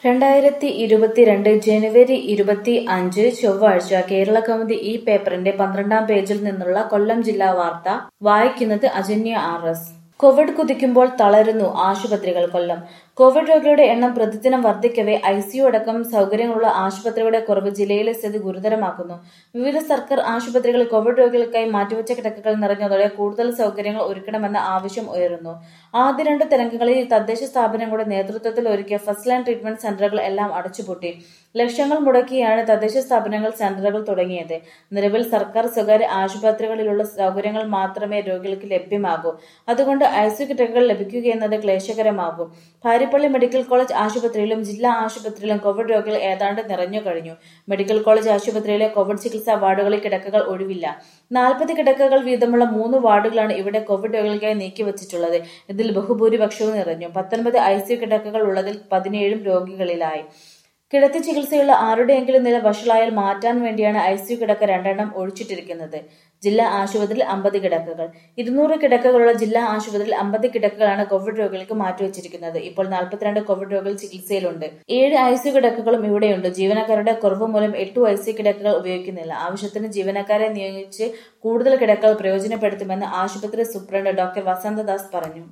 രണ്ടായിരത്തി ഇരുപത്തിരണ്ട് ജനുവരി ഇരുപത്തി അഞ്ച് ചൊവ്വാഴ്ച കേരള കൗമുദി ഈ പേപ്പറിന്റെ പന്ത്രണ്ടാം പേജിൽ നിന്നുള്ള കൊല്ലം ജില്ലാ വാർത്ത വായിക്കുന്നത് അജന്യ ആർ എസ് കോവിഡ് കുതിക്കുമ്പോൾ തളരുന്നു ആശുപത്രികൾ കൊല്ലം കോവിഡ് രോഗികളുടെ എണ്ണം പ്രതിദിനം വർദ്ധിക്കവേ ഐസിയു അടക്കം സൗകര്യങ്ങളുള്ള ആശുപത്രികളുടെ കുറവ് ജില്ലയിലെ സ്ഥിതി ഗുരുതരമാക്കുന്നു വിവിധ സർക്കാർ ആശുപത്രികളിൽ കോവിഡ് രോഗികൾക്കായി മാറ്റിവെച്ച കിടക്കകൾ നിറഞ്ഞതോടെ കൂടുതൽ സൗകര്യങ്ങൾ ഒരുക്കണമെന്ന ആവശ്യം ഉയരുന്നു ആദ്യ രണ്ട് തരംഗങ്ങളിൽ തദ്ദേശ സ്ഥാപനങ്ങളുടെ നേതൃത്വത്തിൽ ഒരുക്കിയ ഫസ്റ്റ് ലൈൻ ട്രീറ്റ്മെന്റ് സെന്ററുകൾ എല്ലാം അടച്ചുപൂട്ടി ലക്ഷങ്ങൾ മുടക്കിയാണ് തദ്ദേശ സ്ഥാപനങ്ങൾ സെന്ററുകൾ തുടങ്ങിയത് നിലവിൽ സർക്കാർ സ്വകാര്യ ആശുപത്രികളിലുള്ള സൗകര്യങ്ങൾ മാത്രമേ രോഗികൾക്ക് ലഭ്യമാകൂ അതുകൊണ്ട് ഐസിയു കിടക്കകൾ ലഭിക്കുകയെന്നത് ക്ലേശകരമാകും പാരിപ്പള്ളി മെഡിക്കൽ കോളേജ് ആശുപത്രിയിലും ജില്ലാ ആശുപത്രിയിലും കോവിഡ് രോഗികൾ ഏതാണ്ട് നിറഞ്ഞു കഴിഞ്ഞു മെഡിക്കൽ കോളേജ് ആശുപത്രിയിലെ കോവിഡ് ചികിത്സാ വാർഡുകളിൽ കിടക്കകൾ ഒഴിവില്ല നാൽപ്പത് കിടക്കകൾ വീതമുള്ള മൂന്ന് വാർഡുകളാണ് ഇവിടെ കോവിഡ് രോഗികൾക്കായി നീക്കിവച്ചിട്ടുള്ളത് ഇതിൽ ബഹുഭൂരിപക്ഷവും നിറഞ്ഞു പത്തൊൻപത് ഐസിയു കിടക്കകൾ ഉള്ളതിൽ പതിനേഴും രോഗികളിലായി കിടത്തി ചികിത്സയുള്ള ആരുടെയെങ്കിലും നില വഷളായാൽ മാറ്റാൻ വേണ്ടിയാണ് ഐസിയു കിടക്ക രണ്ടെണ്ണം ഒഴിച്ചിട്ടിരിക്കുന്നത് ജില്ലാ ആശുപത്രിയിൽ അമ്പത് കിടക്കകൾ ഇരുന്നൂറ് കിടക്കകളുള്ള ജില്ലാ ആശുപത്രിയിൽ അമ്പത് കിടക്കകളാണ് കോവിഡ് രോഗികൾക്ക് മാറ്റിവെച്ചിരിക്കുന്നത് ഇപ്പോൾ നാൽപ്പത്തിരണ്ട് കോവിഡ് രോഗികൾ ചികിത്സയിലുണ്ട് ഏഴ് ഐസിയു കിടക്കകളും ഇവിടെയുണ്ട് ജീവനക്കാരുടെ കുറവ് മൂലം എട്ടു ഐസിയു കിടക്കകൾ ഉപയോഗിക്കുന്നില്ല ആവശ്യത്തിന് ജീവനക്കാരെ നിയോഗിച്ച് കൂടുതൽ കിടക്കകൾ പ്രയോജനപ്പെടുത്തുമെന്ന് ആശുപത്രി സൂപ്രണ്ട് ഡോക്ടർ വസന്തദാസ് പറഞ്ഞു